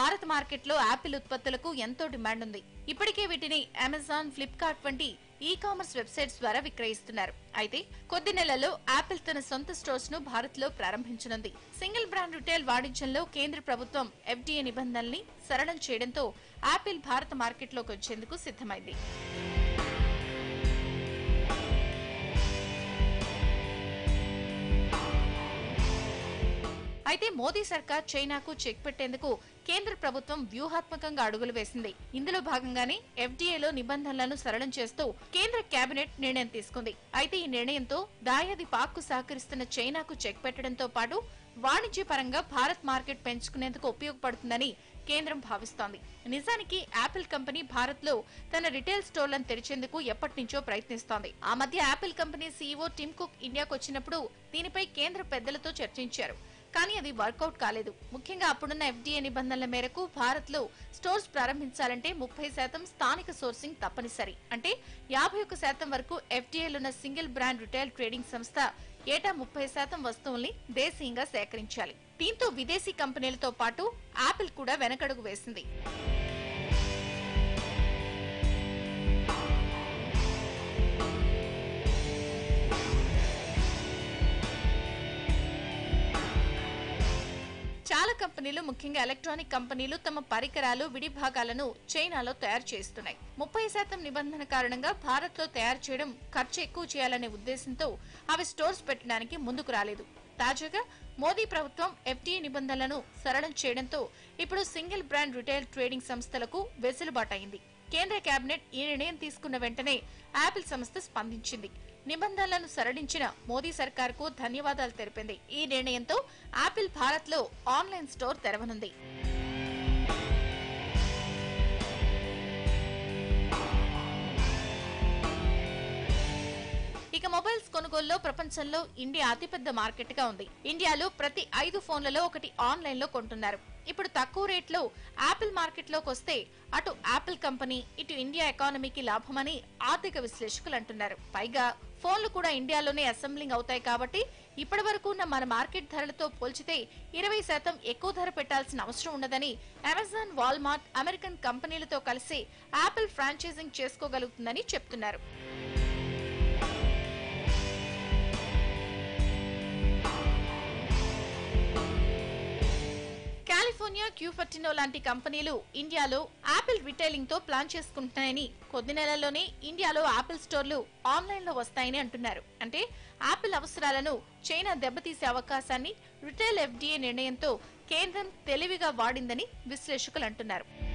భారత మార్కెట్లో యాపిల్ ఉత్పత్తులకు ఎంతో డిమాండ్ ఉంది ఇప్పటికే వీటిని అమెజాన్ ఫ్లిప్కార్ట్ వంటి ఈ కామర్స్ వెబ్సైట్స్ ద్వారా విక్రయిస్తున్నారు అయితే కొద్ది నెలల్లో యాపిల్ తన సొంత స్టోర్స్ ను భారత్ లో ప్రారంభించనుంది సింగిల్ బ్రాండ్ రిటైల్ వాణిజ్యంలో కేంద్ర ప్రభుత్వం ఎఫ్డీఏ నిబంధనల్ని సరళం చేయడంతో యాపిల్ భారత మార్కెట్లోకి వచ్చేందుకు సిద్ధమైంది అయితే మోదీ సర్కార్ చైనాకు చెక్ పెట్టేందుకు కేంద్ర ప్రభుత్వం వ్యూహాత్మకంగా అడుగులు వేసింది ఇందులో భాగంగానే ఎఫ్డీఏలో నిబంధనలను సరళం చేస్తూ కేంద్ర కేబినెట్ నిర్ణయం తీసుకుంది అయితే ఈ నిర్ణయంతో దాయాది పాక్ కు సహకరిస్తున్న చైనాకు చెక్ పెట్టడంతో పాటు వాణిజ్యపరంగా భారత్ మార్కెట్ పెంచుకునేందుకు ఉపయోగపడుతుందని కేంద్రం భావిస్తోంది నిజానికి యాపిల్ కంపెనీ భారత్ లో తన రిటైల్ స్టోర్లను తెరిచేందుకు ఎప్పటి నుంచో ప్రయత్నిస్తోంది ఆ మధ్య Apple company CEO Tim Cook ఇండియాకు వచ్చినప్పుడు దీనిపై కేంద్ర పెద్దలతో చర్చించారు కానీ అది వర్కౌట్ కాలేదు ముఖ్యంగా అప్పుడున్న ఎఫ్డీఏ నిబంధనల మేరకు భారత్ లో స్టోర్స్ ప్రారంభించాలంటే ముప్పై శాతం స్థానిక సోర్సింగ్ తప్పనిసరి అంటే యాభై ఒక్క శాతం వరకు ఎఫ్డీఏలున్న సింగిల్ బ్రాండ్ రిటైల్ ట్రేడింగ్ సంస్థ ఏటా ముప్పై శాతం వస్తువుల్ని దేశీయంగా సేకరించాలి దీంతో విదేశీ కంపెనీలతో పాటు యాపిల్ కూడా వెనకడుగు వేసింది చాలా కంపెనీలు ముఖ్యంగా ఎలక్ట్రానిక్ కంపెనీలు తమ పరికరాలు విడి భాగాలను చైనాలో తయారు చేస్తున్నాయి ముప్పై శాతం నిబంధన కారణంగా భారత్ లో తయారు చేయడం ఖర్చు ఎక్కువ చేయాలనే ఉద్దేశంతో అవి స్టోర్స్ పెట్టడానికి ముందుకు రాలేదు తాజాగా మోదీ ప్రభుత్వం ఎఫ్టీఏ నిబంధనలను సరళం చేయడంతో ఇప్పుడు సింగిల్ బ్రాండ్ రిటైల్ ట్రేడింగ్ సంస్థలకు వెసులుబాటైంది కేంద్ర కేబినెట్ ఈ నిర్ణయం తీసుకున్న వెంటనే యాపిల్ సంస్థ స్పందించింది నిబంధనలను సరళించిన మోదీ సర్కార్కు ధన్యవాదాలు తెలిపింది ఈ నిర్ణయంతో యాపిల్ భారత్ లో ఆన్లైన్ స్టోర్ తెరవనుంది ఇక మొబైల్స్ కొనుగోలులో ప్రపంచంలో ఇండియా అతిపెద్ద మార్కెట్ గా ఉంది ఇండియాలో ప్రతి ఐదు ఫోన్లలో ఒకటి ఆన్లైన్ లో కొంటున్నారు ఇప్పుడు తక్కువ రేట్లో యాపిల్ మార్కెట్ లోకి వస్తే అటు యాపిల్ కంపెనీ ఇటు ఇండియా ఎకానమీకి లాభమని ఆర్థిక విశ్లేషకులు అంటున్నారు పైగా ఫోన్లు కూడా ఇండియాలోనే అసెంబ్లింగ్ అవుతాయి కాబట్టి ఇప్పటి వరకు ఉన్న మన మార్కెట్ ధరలతో పోల్చితే ఇరవై శాతం ఎక్కువ ధర పెట్టాల్సిన అవసరం ఉండదని అమెజాన్ వాల్మార్ట్ అమెరికన్ కంపెనీలతో కలిసి యాపిల్ ఫ్రాంచైజింగ్ చేసుకోగలుగుతుందని చెప్తున్నారు కాలిఫోర్నియా క్యూఫర్టినో లాంటి కంపెనీలు ఇండియాలో యాపిల్ రిటైలింగ్ తో ప్లాన్ చేసుకుంటున్నాయని కొద్ది నెలల్లోనే ఇండియాలో యాపిల్ స్టోర్లు ఆన్లైన్ లో వస్తాయని అంటున్నారు అంటే యాపిల్ అవసరాలను చైనా దెబ్బతీసే అవకాశాన్ని రిటైల్ ఎఫ్డీఏ నిర్ణయంతో కేంద్రం తెలివిగా వాడిందని విశ్లేషకులు అంటున్నారు